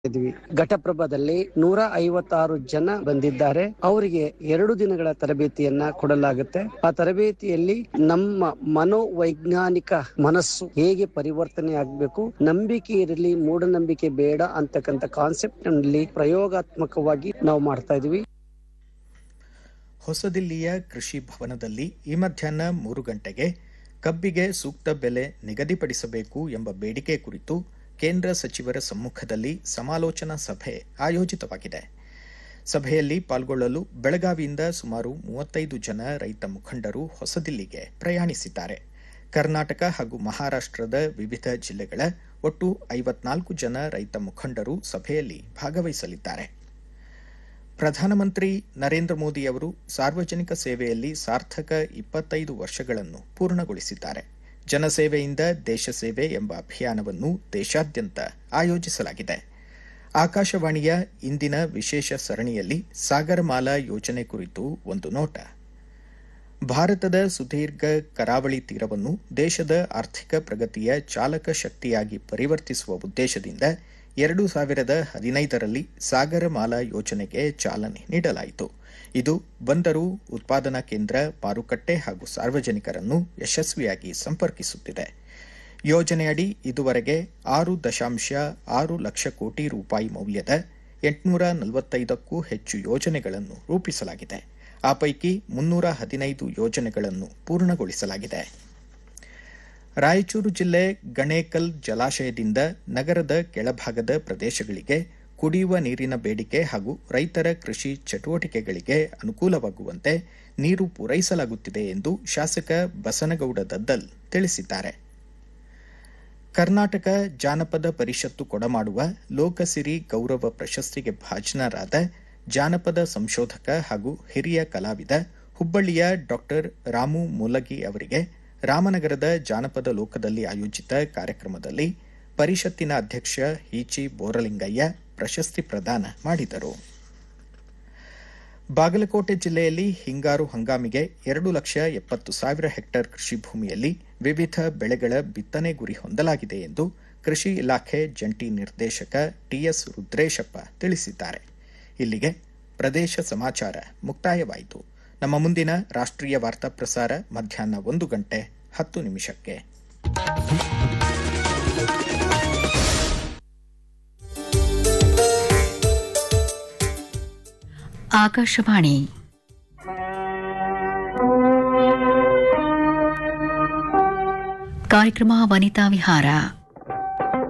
ಇದ್ವಿ ಘಟಪ್ರಭಾದಲ್ಲಿ ನೂರ ಐವತ್ತಾರು ಜನ ಬಂದಿದ್ದಾರೆ ಅವರಿಗೆ ಎರಡು ದಿನಗಳ ತರಬೇತಿಯನ್ನ ಕೊಡಲಾಗುತ್ತೆ ಆ ತರಬೇತಿಯಲ್ಲಿ ನಮ್ಮ ಮನೋವೈಜ್ಞಾನಿಕ ಮನಸ್ಸು ಹೇಗೆ ಪರಿವರ್ತನೆ ಆಗಬೇಕು ನಂಬಿಕೆ ಇರಲಿ ಮೂಢನಂಬಿಕೆ ಬೇಡ ಅಂತಕ್ಕಂಥ ಕಾನ್ಸೆಪ್ಟ್ ನಲ್ಲಿ ಪ್ರಯೋಗಾತ್ಮಕವಾಗಿ ನಾವು ಮಾಡ್ತಾ ಇದೀವಿ ಹೊಸದಿಲ್ಲಿಯ ಕೃಷಿ ಭವನದಲ್ಲಿ ಈ ಮಧ್ಯಾಹ್ನ ಮೂರು ಗಂಟೆಗೆ ಕಬ್ಬಿಗೆ ಸೂಕ್ತ ಬೆಲೆ ನಿಗದಿಪಡಿಸಬೇಕು ಎಂಬ ಬೇಡಿಕೆ ಕುರಿತು ಕೇಂದ್ರ ಸಚಿವರ ಸಮ್ಮುಖದಲ್ಲಿ ಸಮಾಲೋಚನಾ ಸಭೆ ಆಯೋಜಿತವಾಗಿದೆ ಸಭೆಯಲ್ಲಿ ಪಾಲ್ಗೊಳ್ಳಲು ಬೆಳಗಾವಿಯಿಂದ ಸುಮಾರು ಮೂವತ್ತೈದು ಜನ ರೈತ ಮುಖಂಡರು ಹೊಸದಿಲ್ಲಿಗೆ ಪ್ರಯಾಣಿಸಿದ್ದಾರೆ ಕರ್ನಾಟಕ ಹಾಗೂ ಮಹಾರಾಷ್ಟ್ರದ ವಿವಿಧ ಜಿಲ್ಲೆಗಳ ಒಟ್ಟು ಐವತ್ನಾಲ್ಕು ಜನ ರೈತ ಮುಖಂಡರು ಸಭೆಯಲ್ಲಿ ಭಾಗವಹಿಸಲಿದ್ದಾರೆ ಪ್ರಧಾನಮಂತ್ರಿ ನರೇಂದ್ರ ಮೋದಿ ಅವರು ಸಾರ್ವಜನಿಕ ಸೇವೆಯಲ್ಲಿ ಸಾರ್ಥಕ ಇಪ್ಪತ್ತೈದು ವರ್ಷಗಳನ್ನು ಪೂರ್ಣಗೊಳಿಸಿದ್ದಾರೆ ಜನಸೇವೆಯಿಂದ ದೇಶ ಸೇವೆ ಎಂಬ ಅಭಿಯಾನವನ್ನು ದೇಶಾದ್ಯಂತ ಆಯೋಜಿಸಲಾಗಿದೆ ಆಕಾಶವಾಣಿಯ ಇಂದಿನ ವಿಶೇಷ ಸರಣಿಯಲ್ಲಿ ಸಾಗರಮಾಲಾ ಯೋಜನೆ ಕುರಿತು ಒಂದು ನೋಟ ಭಾರತದ ಸುದೀರ್ಘ ಕರಾವಳಿ ತೀರವನ್ನು ದೇಶದ ಆರ್ಥಿಕ ಪ್ರಗತಿಯ ಚಾಲಕ ಶಕ್ತಿಯಾಗಿ ಪರಿವರ್ತಿಸುವ ಉದ್ದೇಶದಿಂದ ಎರಡು ಸಾವಿರದ ಹದಿನೈದರಲ್ಲಿ ಸಾಗರಮಾಲಾ ಯೋಜನೆಗೆ ಚಾಲನೆ ನೀಡಲಾಯಿತು ಇದು ಬಂದರು ಉತ್ಪಾದನಾ ಕೇಂದ್ರ ಮಾರುಕಟ್ಟೆ ಹಾಗೂ ಸಾರ್ವಜನಿಕರನ್ನು ಯಶಸ್ವಿಯಾಗಿ ಸಂಪರ್ಕಿಸುತ್ತಿದೆ ಯೋಜನೆಯಡಿ ಇದುವರೆಗೆ ಆರು ದಶಾಂಶ ಆರು ಲಕ್ಷ ಕೋಟಿ ರೂಪಾಯಿ ಮೌಲ್ಯದ ಎಂಟುನೂರ ನಲವತ್ತೈದಕ್ಕೂ ಹೆಚ್ಚು ಯೋಜನೆಗಳನ್ನು ರೂಪಿಸಲಾಗಿದೆ ಆ ಪೈಕಿ ಮುನ್ನೂರ ಹದಿನೈದು ಯೋಜನೆಗಳನ್ನು ಪೂರ್ಣಗೊಳಿಸಲಾಗಿದೆ ರಾಯಚೂರು ಜಿಲ್ಲೆ ಗಣೇಕಲ್ ಜಲಾಶಯದಿಂದ ನಗರದ ಕೆಳಭಾಗದ ಪ್ರದೇಶಗಳಿಗೆ ಕುಡಿಯುವ ನೀರಿನ ಬೇಡಿಕೆ ಹಾಗೂ ರೈತರ ಕೃಷಿ ಚಟುವಟಿಕೆಗಳಿಗೆ ಅನುಕೂಲವಾಗುವಂತೆ ನೀರು ಪೂರೈಸಲಾಗುತ್ತಿದೆ ಎಂದು ಶಾಸಕ ಬಸನಗೌಡ ದದ್ದಲ್ ತಿಳಿಸಿದ್ದಾರೆ ಕರ್ನಾಟಕ ಜಾನಪದ ಪರಿಷತ್ತು ಕೊಡಮಾಡುವ ಲೋಕಸಿರಿ ಗೌರವ ಪ್ರಶಸ್ತಿಗೆ ಭಾಜನರಾದ ಜಾನಪದ ಸಂಶೋಧಕ ಹಾಗೂ ಹಿರಿಯ ಕಲಾವಿದ ಹುಬ್ಬಳ್ಳಿಯ ಡಾಕ್ಟರ್ ರಾಮು ಮೂಲಗಿ ಅವರಿಗೆ ರಾಮನಗರದ ಜಾನಪದ ಲೋಕದಲ್ಲಿ ಆಯೋಜಿತ ಕಾರ್ಯಕ್ರಮದಲ್ಲಿ ಪರಿಷತ್ತಿನ ಅಧ್ಯಕ್ಷ ಈಚಿ ಬೋರಲಿಂಗಯ್ಯ ಪ್ರಶಸ್ತಿ ಪ್ರದಾನ ಮಾಡಿದರು ಬಾಗಲಕೋಟೆ ಜಿಲ್ಲೆಯಲ್ಲಿ ಹಿಂಗಾರು ಹಂಗಾಮಿಗೆ ಎರಡು ಲಕ್ಷ ಎಪ್ಪತ್ತು ಸಾವಿರ ಹೆಕ್ಟೇರ್ ಕೃಷಿ ಭೂಮಿಯಲ್ಲಿ ವಿವಿಧ ಬೆಳೆಗಳ ಬಿತ್ತನೆ ಗುರಿ ಹೊಂದಲಾಗಿದೆ ಎಂದು ಕೃಷಿ ಇಲಾಖೆ ಜಂಟಿ ನಿರ್ದೇಶಕ ಟಿಎಸ್ ರುದ್ರೇಶಪ್ಪ ತಿಳಿಸಿದ್ದಾರೆ ಇಲ್ಲಿಗೆ ಪ್ರದೇಶ ಸಮಾಚಾರ ಮುಕ್ತಾಯವಾಯಿತು ನಮ್ಮ ಮುಂದಿನ ರಾಷ್ಟ್ರೀಯ ವಾರ್ತಾ ಪ್ರಸಾರ ಮಧ್ಯಾಹ್ನ ಒಂದು ಗಂಟೆ ಹತ್ತು ನಿಮಿಷಕ್ಕೆ ಆಕಾಶವಾಣಿ ಕಾರ್ಯಕ್ರಮ ವನಿತಾ ವಿಹಾರ